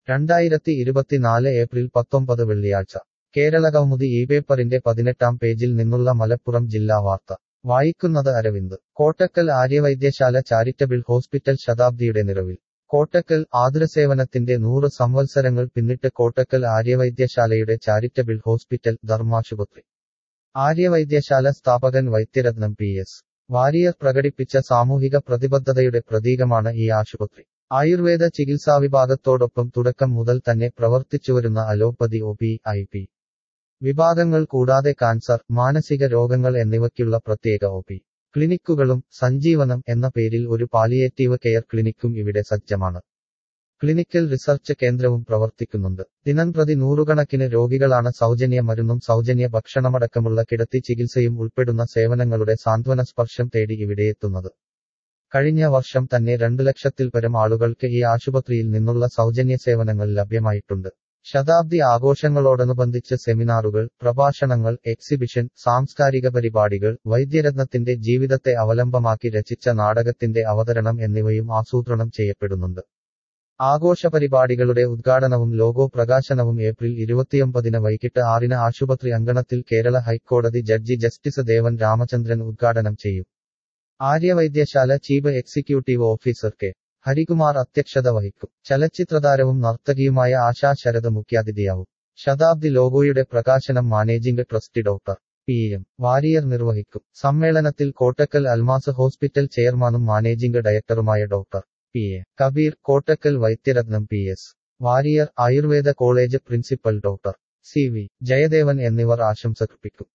രണ്ടായിരത്തി ഇരുപത്തിനാല് ഏപ്രിൽ പത്തൊമ്പത് വെള്ളിയാഴ്ച കേരളകൗമുദി ഈ പേപ്പറിന്റെ പതിനെട്ടാം പേജിൽ നിന്നുള്ള മലപ്പുറം ജില്ലാ വാർത്ത വായിക്കുന്നത് അരവിന്ദ് കോട്ടക്കൽ ആര്യവൈദ്യശാല ചാരിറ്റബിൾ ഹോസ്പിറ്റൽ ശതാബ്ദിയുടെ നിറവിൽ കോട്ടക്കൽ ആതുരസേവനത്തിന്റെ നൂറ് സംവത്സരങ്ങൾ പിന്നിട്ട് കോട്ടക്കൽ ആര്യവൈദ്യശാലയുടെ ചാരിറ്റബിൾ ഹോസ്പിറ്റൽ ധർമാശുപത്രി ആര്യവൈദ്യശാല സ്ഥാപകൻ വൈദ്യരത്നം പി എസ് വാരിയർ പ്രകടിപ്പിച്ച സാമൂഹിക പ്രതിബദ്ധതയുടെ പ്രതീകമാണ് ഈ ആശുപത്രി ആയുർവേദ ചികിത്സാവിഭാഗത്തോടൊപ്പം തുടക്കം മുതൽ തന്നെ പ്രവർത്തിച്ചുവരുന്ന allopathy O P I P വിഭാഗങ്ങൾ കൂടാതെ കാൻസർ മാനസിക രോഗങ്ങൾ എന്നിവയ്ക്കുള്ള പ്രത്യേക ഒ പി ക്ലിനിക്കുകളും സഞ്ജീവനം എന്ന പേരിൽ ഒരു പാലിയേറ്റീവ് കെയർ ക്ലിനിക്കും ഇവിടെ സജ്ജമാണ് ക്ലിനിക്കൽ റിസർച്ച് കേന്ദ്രവും പ്രവർത്തിക്കുന്നുണ്ട് ദിനംപ്രതി നൂറുകണക്കിന് രോഗികളാണ് സൗജന്യ മരുന്നും സൗജന്യ ഭക്ഷണമടക്കമുള്ള കിടത്തി ചികിത്സയും ഉൾപ്പെടുന്ന സേവനങ്ങളുടെ സാന്ത്വന സ്പർശം തേടി ഇവിടെയെത്തുന്നത് കഴിഞ്ഞ വർഷം തന്നെ രണ്ടു ലക്ഷത്തിൽ പരം ആളുകൾക്ക് ഈ ആശുപത്രിയിൽ നിന്നുള്ള സൗജന്യ സേവനങ്ങൾ ലഭ്യമായിട്ടുണ്ട് ശതാബ്ദി ആഘോഷങ്ങളോടനുബന്ധിച്ച് സെമിനാറുകൾ പ്രഭാഷണങ്ങൾ എക്സിബിഷൻ സാംസ്കാരിക പരിപാടികൾ വൈദ്യരത്നത്തിന്റെ ജീവിതത്തെ അവലംബമാക്കി രചിച്ച നാടകത്തിന്റെ അവതരണം എന്നിവയും ആസൂത്രണം ചെയ്യപ്പെടുന്നുണ്ട് ആഘോഷ പരിപാടികളുടെ ഉദ്ഘാടനവും ലോഗോ പ്രകാശനവും ഏപ്രിൽ ഇരുപത്തിയൊമ്പതിന് വൈകിട്ട് ആറിന് ആശുപത്രി അങ്കണത്തിൽ കേരള ഹൈക്കോടതി ജഡ്ജി ജസ്റ്റിസ് ദേവൻ രാമചന്ദ്രൻ ഉദ്ഘാടനം ചെയ്യും Aryavaidyasala chief executive officer K Harikumar അധ്യക്ഷത വഹിക്കും ചലച്ചിത്രതാരവും നർത്തകിയുമായ ആശാ ശരത് മുഖ്യാതിഥിയാവും ശതാബ്ദി ലോഗോയുടെ പ്രകാശനം managing trustee doctor P M Warrier നിർവഹിക്കും സമ്മേളനത്തിൽ കോട്ടക്കൽ അൽമാസ് ഹോസ്പിറ്റൽ ചെയർമാനും മാനേജിംഗ് ഡയറക്ടറുമായ doctor P A Kabeer Kottakkal Vaidyaratnam P S Warrier Ayurveda college principal doctor C V Jayadevan എന്നിവർ ആശംസകർപ്പിക്കും